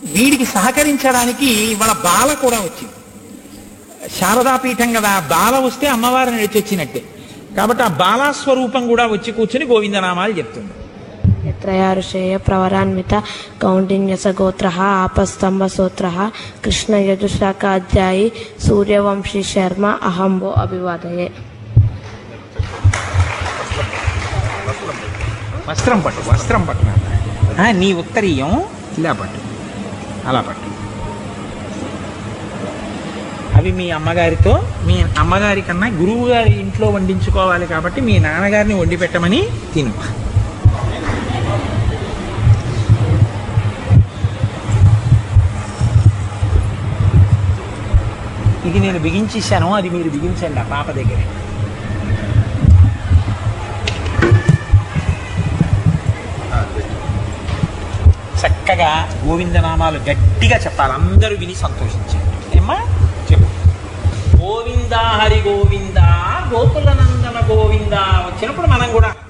వీడికి సహకరించడానికి వాళ్ళ బాల కూడా వచ్చింది శారదాపీఠం కదా బాల వస్తే అమ్మవారిని నడిచొచ్చినట్టే కాబట్టి ఆ బాలాస్వరూపం కూడా వచ్చి కూర్చుని గోవిందనామాలు చెప్తుంది त्रयाऋषेय प्रवरान्वित कौण्डिन्यसगोत्रः आपस्तम्भसोत्रः कृष्णयजुशाखाध्यायी सूर्यवंशी शर्मा अहम्बो अभिवादये వస్త్రం పట్టు వస్త్రం పట్టు ఆ, నీ ఉత్తరీయం ఇలా పట్టు అలా పట్టు అవి మీ అమ్మగారితో మీ అమ్మగారి కన్నా గురువు గారి ఇంట్లో వండించుకోవాలి కాబట్టి మీ నాన్నగారిని వండి పెట్టమని తిను ఇది నేను బిగించేశాను అది మీరు బిగించండి ఆ పాప దగ్గరే చక్కగా గోవిందనామాలు గట్టిగా చెప్పాలి అందరూ విని సంతోషించారు ఏమ్మా చెప్పు గోవింద హరి గోవింద గోకుల నందన గోవింద వచ్చినప్పుడు మనం కూడా